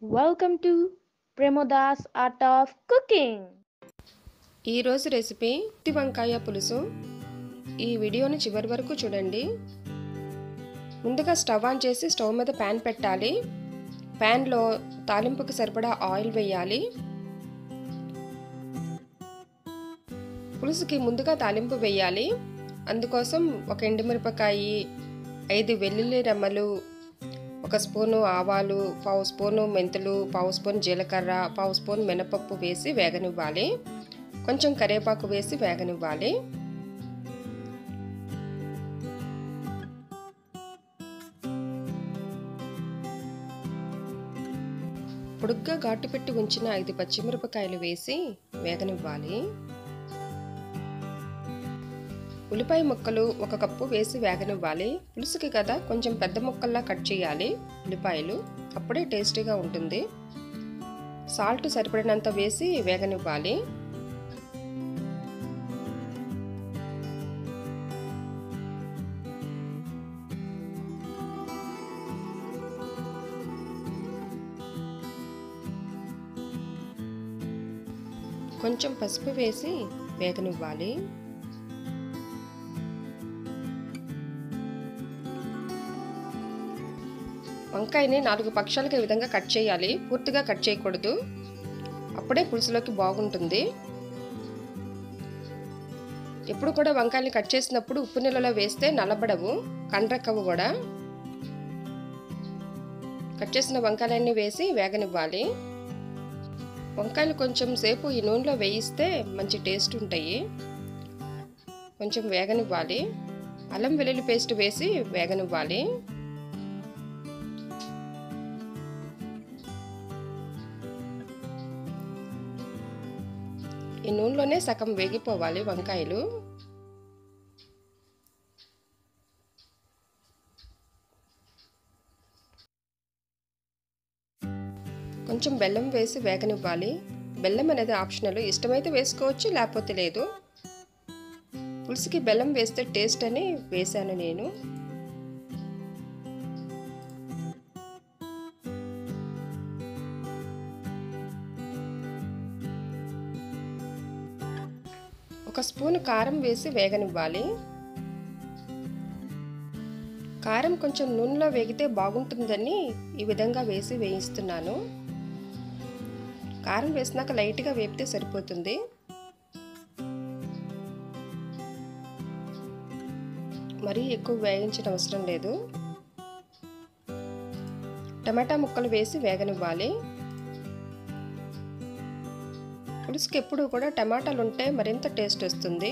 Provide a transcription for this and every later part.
Welcome to Premodas Art of Cooking. ఈరోజు recipe గుత్తి వంకాయ పులుసు ఈ వీడియోని చివరి వరకు చూడండి ముందుగా స్టవ్ ఆన్ చేసి స్టవ్ మీద ప్యాన్ పెట్టాలి ప్యాన్లో తాలింపుకి సరిపడా ఆయిల్ వేయాలి పులుసుకి ముందుగా తాలింపు వేయాలి అందుకోసం ఒక ఎండుమిరపకాయ ఐదు వెల్లుల్లి రెమ్మలు ఒక స్పూను ఆవాలు పావు స్పూను మెంతులు పావు స్పూన్ జీలకర్ర పావు స్పూన్ మినపప్పు వేసి వేగనివ్వాలి కొంచెం కరివేపాకు వేసి వేగనివ్వాలి పొడుగ్గా ఘాటు పెట్టి ఉంచిన ఐదు పచ్చిమిరపకాయలు వేసి వేగనివ్వాలి ఉల్లిపాయ ముక్కలు ఒక కప్పు వేసి వేగనివ్వాలి పులుసుకి కదా కొంచెం పెద్ద ముక్కల్లా కట్ చేయాలి ఉల్లిపాయలు అప్పుడే టేస్టీగా ఉంటుంది సాల్ట్ సరిపడినంత వేసి వేగనివ్వాలి కొంచెం పసుపు వేసి వేగనివ్వాలి వంకాయని నాలుగు పక్షాలకు ఈ విధంగా కట్ చేయాలి పూర్తిగా కట్ చేయకూడదు అప్పుడే పులుసులోకి బాగుంటుంది ఎప్పుడు కూడా వంకాయని కట్ చేసినప్పుడు ఉప్పు నీళ్ళలో వేస్తే నల్లబడవు కండ్రెక్కవు కూడా కట్ చేసిన వంకాయలన్నీ వేసి వేగనివ్వాలి వంకాయలు కొంచెం సేపు ఈ నూనెలో వేయిస్తే మంచి టేస్ట్ ఉంటాయి కొంచెం వేగనివ్వాలి అల్లం వెల్లుల్లి పేస్ట్ వేసి వేగనివ్వాలి ఈ నూనెలోనే సగం వేగిపోవాలి వంకాయలు కొంచెం బెల్లం వేసి వేగనివ్వాలి బెల్లం అనేది ఆప్షనల్ ఇష్టమైతే వేసుకోవచ్చు లేకపోతే లేదు పులుసుకి బెల్లం వేస్తే టేస్ట్ అని వేశాను నేను ఒక స్పూన్ కారం వేసి వేగనివ్వాలి కారం కొంచెం నూనెలో వేగితే బాగుంటుందని ఈ విధంగా వేసి వేయిస్తున్నాను కారం వేసినాక లైట్గా వేపితే సరిపోతుంది మరీ ఎక్కువ వేయించిన అవసరం లేదు టమాటా ముక్కలు వేసి వేగనివ్వాలి పులుసుకి ఎప్పుడు కూడా టమాటాలు ఉంటే మరింత టేస్ట్ వస్తుంది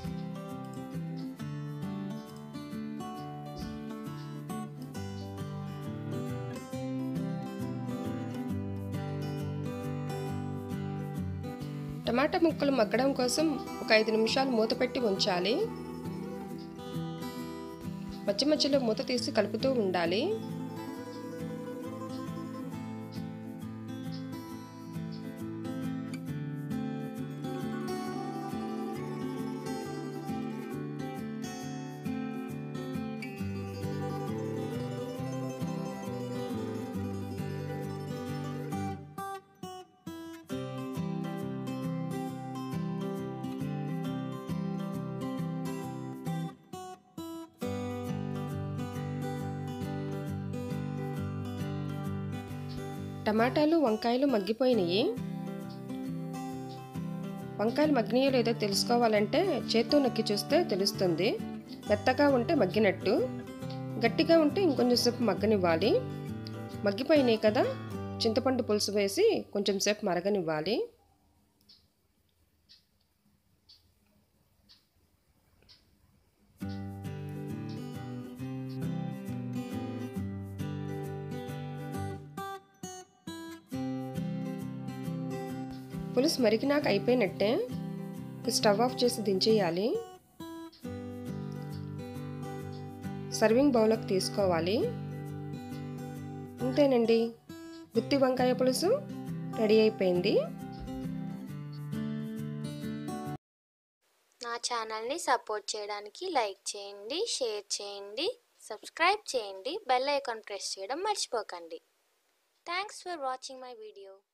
టమాటా ముక్కలు మగ్గడం కోసం ఒక ఐదు నిమిషాలు మూత పెట్టి ఉంచాలి మధ్య మధ్యలో మూత తీసి కలుపుతూ ఉండాలి టమాటాలు వంకాయలు మగ్గిపోయినాయి వంకాయలు మగ్గినాయో లేదో తెలుసుకోవాలంటే చేత్తో నొక్కి చూస్తే తెలుస్తుంది మెత్తగా ఉంటే మగ్గినట్టు గట్టిగా ఉంటే ఇంకొంచెం సేపు మగ్గనివ్వాలి మగ్గిపోయినాయి కదా చింతపండు పులుసు వేసి కొంచెం సేపు మరగనివ్వాలి పులుసు మరిగినాక అయిపోయినట్టే స్టవ్ ఆఫ్ చేసి దించేయాలి సర్వింగ్ బౌల్లోకి తీసుకోవాలి అంతేనండి గుత్తి వంకాయ పులుసు రెడీ అయిపోయింది నా ఛానల్ని సపోర్ట్ చేయడానికి లైక్ చేయండి షేర్ చేయండి సబ్స్క్రైబ్ చేయండి బెల్ ఐకాన్ ప్రెస్ చేయడం మర్చిపోకండి thanks for watching my video